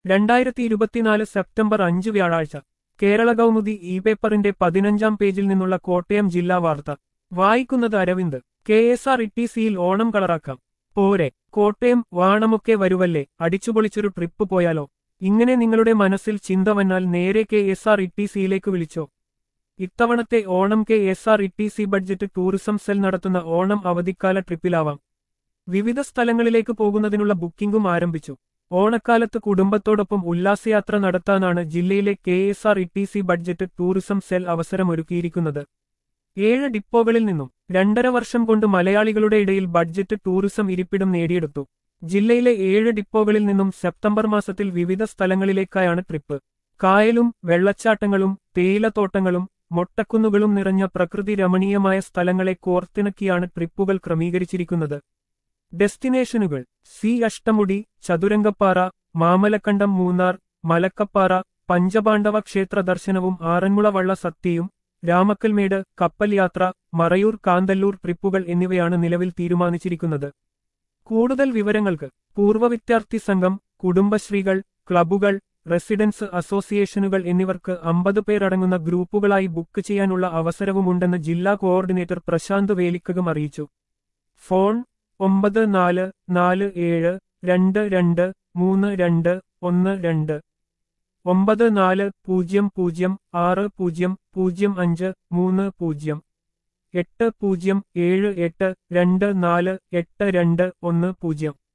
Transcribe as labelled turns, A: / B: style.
A: രണ്ടായിരത്തി ഇരുപത്തിനാല് സെപ്റ്റംബർ അഞ്ച് വ്യാഴാഴ്ച കേരള കൗമുദി ഇ പേപ്പറിന്റെ പതിനഞ്ചാം പേജിൽ നിന്നുള്ള കോട്ടയം ജില്ലാ വാർത്ത വായിക്കുന്നത് Aravind K S R T ടി സിയിൽ ഓണം കളറാക്കാം പോരെ കോട്ടയം വാണമൊക്കെ വരുവല്ലേ അടിച്ചുപൊളിച്ചൊരു ട്രിപ്പ് പോയാലോ ഇങ്ങനെ നിങ്ങളുടെ മനസ്സിൽ ചിന്ത വന്നാൽ നേരെ K S R T T സിയിലേക്ക് വിളിച്ചോ ഇത്തവണത്തെ Onam K S R T T C budget tourism cell നടത്തുന്ന ഓണം അവധിക്കാല ട്രിപ്പിലാവാം വിവിധ സ്ഥലങ്ങളിലേക്ക് പോകുന്നതിനുള്ള ബുക്കിംഗും ആരംഭിച്ചു ഓണക്കാലത്ത് കുടുംബത്തോടൊപ്പം ഉല്ലാസയാത്ര നടത്താനാണ് ജില്ലയിലെ K S R T T C budget tourism cell അവസരമൊരുക്കിയിരിക്കുന്നത് ഏഴ് ഡിപ്പോകളിൽ നിന്നും രണ്ടര വർഷം കൊണ്ട് മലയാളികളുടെ ഇടയിൽ ബഡ്ജറ്റ് ടൂറിസം ഇരിപ്പിടം നേടിയെടുത്തു ജില്ലയിലെ ഏഴ് ഡിപ്പോകളിൽ നിന്നും സെപ്റ്റംബർ മാസത്തിൽ വിവിധ സ്ഥലങ്ങളിലേക്കായാണ് ട്രിപ്പ് കായലും വെള്ളച്ചാട്ടങ്ങളും തേയിലത്തോട്ടങ്ങളും മൊട്ടക്കുന്നുകളും നിറഞ്ഞ പ്രകൃതി രമണീയമായ സ്ഥലങ്ങളെ കോർത്തിണക്കിയാണ് ട്രിപ്പുകൾ ക്രമീകരിച്ചിരിക്കുന്നത് ഡെസ്റ്റിനേഷനുകൾ സി അഷ്ടമുടി ചതുരംഗപ്പാറ മാമലക്കണ്ടം മൂന്നാർ മലക്കപ്പാറ പഞ്ചപാണ്ഡവ ക്ഷേത്ര ദർശനവും ആറന്മുള വള്ള സത്യയും രാമക്കൽമേട് കപ്പൽ യാത്ര മറയൂർ കാന്തല്ലൂർ ട്രിപ്പുകൾ എന്നിവയാണ് നിലവിൽ തീരുമാനിച്ചിരിക്കുന്നത് കൂടുതൽ വിവരങ്ങൾക്ക് പൂർവ്വ വിദ്യാർത്ഥി സംഘം കുടുംബശ്രീകൾ ക്ലബുകൾ റെസിഡൻസ് അസോസിയേഷനുകൾ എന്നിവർക്ക് അമ്പത് പേരടങ്ങുന്ന ഗ്രൂപ്പുകളായി ബുക്ക് ചെയ്യാനുള്ള അവസരവുമുണ്ടെന്ന് ജില്ലാ കോർഡിനേറ്റർ പ്രശാന്ത് വേലിക്കകം അറിയിച്ചു ഫോൺ ഒമ്പത് നാല് നാല് ഏഴ് രണ്ട് രണ്ട് മൂന്ന് രണ്ട് ഒന്ന് രണ്ട് ഒമ്പത് നാല് പൂജ്യം പൂജ്യം ആറ് പൂജ്യം പൂജ്യം അഞ്ച് മൂന്ന് പൂജ്യം എട്ട് പൂജ്യം ഏഴ് എട്ട് രണ്ട് നാല് എട്ട് രണ്ട് ഒന്ന് പൂജ്യം